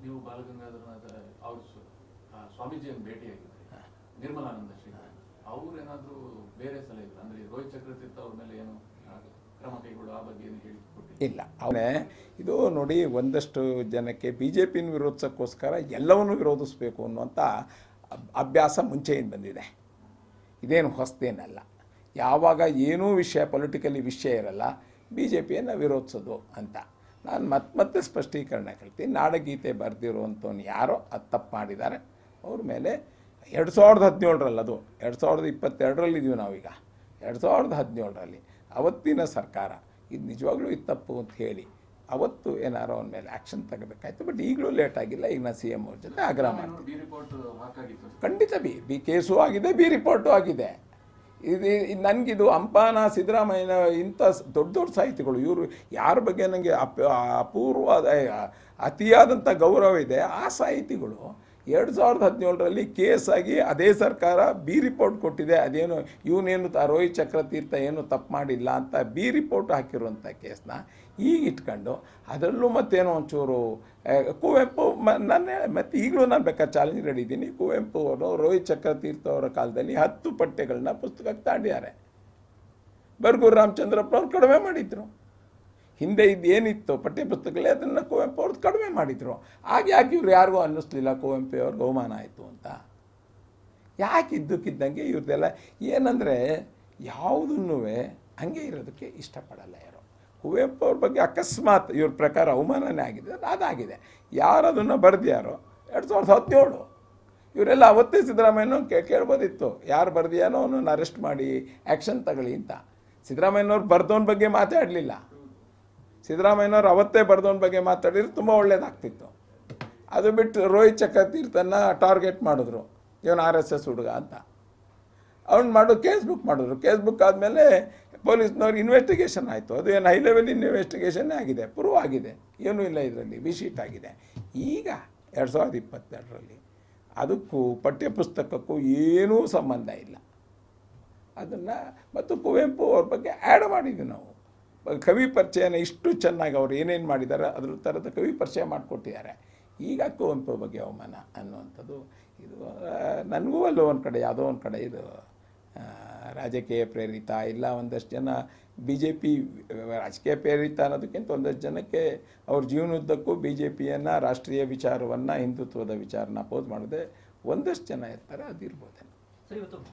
ನೀವು ಬಾಲಗಂಗಾಧರನಾಥ ಅವ್ರ ಸ್ವ- ಆ, ಸ್ವಾಮೀಜಿಯನ್ನು ಭೇಟಿಯಾಗಿದ್ರಿ ನಿರ್ಮಲಾನಂದ ಶ್ರೀ ಅವ್ರೇನಾದ್ರೂ ಬೇರೆ ಸಲಹೆ ಇಲ್ಲ ಅಂದ್ರೆ ಈ ರೋಹಿತ್ ಚಕ್ರತೀರ್ಥ ಅವ್ರ ಮೇಲೆ ಏನು ಆ, ಕ್ರಮ ಕೈಗೊಳ್ಳು ಆ ಬಗ್ಗೆ ಏನು ಹೇಳಿ ಕೊಟ್ಟಿಲ್ಲ ಇಲ್ಲ ಅವನೇ ಇದು ನೋಡಿ ಒಂದಷ್ಟು ಜನಕ್ಕೆ ಬಿ ಜೆ ಪಿನ ವಿರೋಧಿಸೋಕ್ಕೋಸ್ಕರ ಎಲ್ಲವನ್ನೂ ವಿರೋಧಿಸಬೇಕು ಅನ್ನುವಂಥ ಅಬ್- ಅಭ್ಯಾಸ ಮುಂಚೆಯಿಂದ ಬಂದಿದೆ ಇದೇನು ಹೊಸದೇನಲ್ಲ ಯಾವಾಗ ಏನೂ ವಿಷಯ ಪೊಲಿಟಿಕಲಿ ವಿಷಯ ಇರಲ್ಲ ಬಿ ಜೆ ಪಿಯನ್ನು ವಿರೋಧಿಸೋದು ಅಂತ ನಾನು ಮತ್ತೆ ಮತ್ತೆ ಸ್ಪಷ್ಟೀಕರಣ ಕೇಳ್ತೀನಿ ನಾಡಗೀತೆ ಬರೆದಿರುವಂಥವ್ನು ಯಾರೋ ಅದು ತಪ್ಪು ಮಾಡಿದ್ದಾರೆ ಅವ್ರ ಮೇಲೆ ಎರಡು ಸಾವಿರದ ಹದಿನೇಳರಲ್ಲಿ ಅದು ಎರಡು ಸಾವಿರದ ಇಪ್ಪತ್ತೆರಡರಲ್ಲಿ ಇದೀವಿ ನಾವೀಗ ಎರಡು ಸಾವಿರದ ಹದಿನೇಳರಲ್ಲಿ ಅವತ್ತಿನ ಸರ್ಕಾರ ಇದು ನಿಜವಾಗ್ಲೂ ಇದು ತಪ್ಪು ಅಂತ ಹೇಳಿ ಅವತ್ತು ಏನಾರೋ ಅವನ ಮೇಲೆ ಆ್ಯಕ್ಷನ್ ತಗೋಬೇಕಾಯ್ತು ಬಟ್ ಈಗಲೂ ಲೇಟ್ ಆಗಿಲ್ಲ ಈಗ ನಾನು ಸಿ ಎಮ್ ಅವ್ರ ಜೊತೆ ಆಗ್ರಹ ಮಾಡ್ತೀನಿ ಬಿ ರಿಪೋರ್ಟ್ ಹಾಕಾಗಿತ್ತು ಖಂಡಿತ ಬಿ ಬಿ ಕೇಸು ಆಗಿದೆ ಬಿ ರಿಪೋರ್ಟು ಆಗಿದೆ ಇದು ಇದು ನನಗಿದು ಅಂಪಾನ ಸಿದ್ದರಾಮಯ್ಯನ ಇಂಥ ಸ್- ದೊಡ್ಡ ದೊಡ್ಡ ಸಾಹಿತಿಗಳು ಇವರು ಯಾರ ಬಗ್ಗೆ ನನಗೆ ಅಪ ಅಪೂರ್ವವಾದ ಆ, ಅತಿಯಾದಂಥ ಗೌರವ ಇದೆ ಆ ಸಾಹಿತಿಗಳು ಎರಡು ಸಾವಿರದ ಹದಿನೇಳರಲ್ಲಿ ಕೇಸ್ ಆಗಿ ಅದೇ ಸರ್ಕಾರ ಬಿ ರಿಪೋರ್ಟ್ ಕೊಟ್ಟಿದೆ ಅದೇನು ಇವನೇನು ತ- ರೋಹಿತ್ ಚಕ್ರತೀರ್ಥ ಏನು ತಪ್ಪು ಮಾಡಿಲ್ಲ ಅಂತ ಬಿ ರಿಪೋರ್ಟ್ ಹಾಕಿರುವಂಥ ಕೇಸ್ನ ಈಗ ಇಟ್ಕೊಂಡು ಅದರಲ್ಲೂ ಮತ್ತೇನೋ ಒಂಚೂರು ಆ, ಕುವೆಂಪು ಮ ನನ್ನ ಮತ್ತು ಈಗಲೂ ನಾನು ಬೇಕಾದ್ರೆ ಚಾಲೆಂಜ್ ರೆಡಿದ್ದೀನಿ ಕುವೆಂಪು ಅವರು ರೋಹಿತ್ ಚಕ್ರತೀರ್ಥ ಅವರ ಕಾಲದಲ್ಲಿ ಹತ್ತು ಪಠ್ಯಗಳನ್ನ ಪುಸ್ತಕಕ್ಕೆ ತಾಂಡಿದ್ದಾರೆ ಬರ್ಗೂರು ರಾಮಚಂದ್ರಪ್ಪ ಅವ್ರು ಕಡಿಮೆ ಮಾಡಿದ್ರು ಹಿಂದೆ ಇದು ಏನಿತ್ತು ಪಠ್ಯಪುಸ್ತಕಗಳೇ ಅದನ್ನು ಕುವೆಂಪು ಅವ್ರದ್ದು ಕಡಿಮೆ ಮಾಡಿದರು ಆಗ ಯಾಕೆ ಇವ್ರು ಯಾರಿಗೂ ಅನ್ನಿಸ್ಲಿಲ್ಲ ಕುವೆಂಪು ಅವ್ರಿಗೆ ಅವಮಾನ ಆಯಿತು ಅಂತ ಯಾಕೆ ಇದ್ದಕ್ಕಿದ್ದಂಗೆ ಇವ್ರದ್ದೆಲ್ಲ ಏನಂದರೆ ಯಾವುದನ್ನೂ ಹಂಗೆ ಇರೋದಕ್ಕೆ ಇಷ್ಟಪಡಲ್ಲ ಯಾರು ಕುವೆಂಪು ಅವ್ರ ಬಗ್ಗೆ ಅಕಸ್ಮಾತ್ ಇವ್ರ ಪ್ರಕಾರ ಅವಮಾನನೇ ಆಗಿದೆ ಅದು ಅದಾಗಿದೆ ಯಾರು ಅದನ್ನು ಬರೆದ್ಯಾರೋ ಎರಡು ಸಾವಿರದ ಹದಿನೇಳು ಇವರೆಲ್ಲ ಅವತ್ತೇ ಸಿದ್ದರಾಮಯ್ಯನೂ ಕೇ ಕೇಳ್ಬೋದಿತ್ತು ಯಾರು ಬರ್ದಿಯಾನೋ ಅವನನ್ನು ಅರೆಸ್ಟ್ ಮಾಡಿ ಆ್ಯಕ್ಷನ್ ತಗೊಳ್ಳಿ ಅಂತ ಸಿದ್ದರಾಮಯ್ಯನವ್ರು ಬರ್ದವನ ಬಗ್ಗೆ ಮಾತಾಡಲಿಲ್ಲ ಸಿದ್ದರಾಮಯ್ಯನವ್ರು ಅವತ್ತೇ ಬರ್ದವನ ಬಗ್ಗೆ ಮಾತಾಡಿದ್ರೆ ತುಂಬ ಒಳ್ಳೇದಾಗ್ತಿತ್ತು ಅದು ಬಿಟ್ಟು ರೋಹಿತ್ ಚಕ್ರತೀರ್ಥನ ಟಾರ್ಗೆಟ್ ಮಾಡಿದ್ರು ಇವನು ಆರ್ ಎಸ್ ಎಸ್ ಹುಡುಗ ಅಂತ ಅವ್ನು ಮಾಡೋ ಕೇಸ್ ಬುಕ್ ಮಾಡಿದ್ರು ಕೇಸ್ ಬುಕ್ ಆದಮೇಲೆ ಪೊಲೀಸ್ನವ್ರು ಇನ್ವೆಸ್ಟಿಗೇಷನ್ ಆಯಿತು ಅದು ಏನು ಹೈ ಲೆವೆಲ್ ಇನ್ವೆಸ್ಟಿಗೇಷನ್ನೇ ಆಗಿದೆ ಪ್ರೂವ್ ಆಗಿದೆ ಏನೂ ಇಲ್ಲ ಇದರಲ್ಲಿ ವಿಶೀಟ್ ಆಗಿದೆ ಈಗ ಎರಡು ಸಾವಿರದ ಇಪ್ಪತ್ತೆರಡರಲ್ಲಿ ಅದಕ್ಕೂ ಪಠ್ಯಪುಸ್ತಕಕ್ಕೂ ಏನೂ ಸಂಬಂಧ ಇಲ್ಲ ಅದನ್ನು ಮತ್ತು ಕುವೆಂಪು ಅವ್ರ ಬಗ್ಗೆ ಆ್ಯಡ್ ಮಾಡಿದ್ವಿ ನಾವು ಕವಿ ಪರಿಚಯನ ಇಷ್ಟು ಚೆನ್ನಾಗಿ ಅವ್ರು ಏನೇನು ಮಾಡಿದ್ದಾರೆ ಅದ್ರ ಥರದ ಕವಿ ಪರಿಚಯ ಮಾಡಿಕೊಟ್ಟಿದ್ದಾರೆ ಈಗ ಕುವೆಂಪು ಬಗ್ಗೆ ಅವಮಾನ ಅನ್ನುವಂಥದ್ದು ಇದು ಆ, ನನಗೂ ಅಲ್ಲ ಒಂದು ಕಡೆ ಯಾವುದೋ ಒಂದು ಕಡೆ ಇದು ಆ, ರಾಜಕೀಯ ಪ್ರೇರಿತ ಇಲ್ಲ ಒಂದಷ್ಟು ಜನ ಬಿ ಜೆ ಪಿ ರಾಜಕೀಯ ಪ್ರೇರಿತ ಅನ್ನೋದಕ್ಕಿಂತ ಒಂದಷ್ಟು ಜನಕ್ಕೆ ಅವ್ರ ಜೀವನದುದ್ದಕ್ಕೂ ಬಿ ಜೆ ಪಿಯನ್ನು ರಾಷ್ಟ್ರೀಯ ವಿಚಾರವನ್ನು ಹಿಂದುತ್ವದ ವಿಚಾರನ ಅಪೋಸ್ ಮಾಡದೆ ಒಂದಷ್ಟು ಜನ ಇರ್ತಾರೆ ಅದಿರ್ಬೋದೇನೋ ಸರ್ ಇವತ್ತು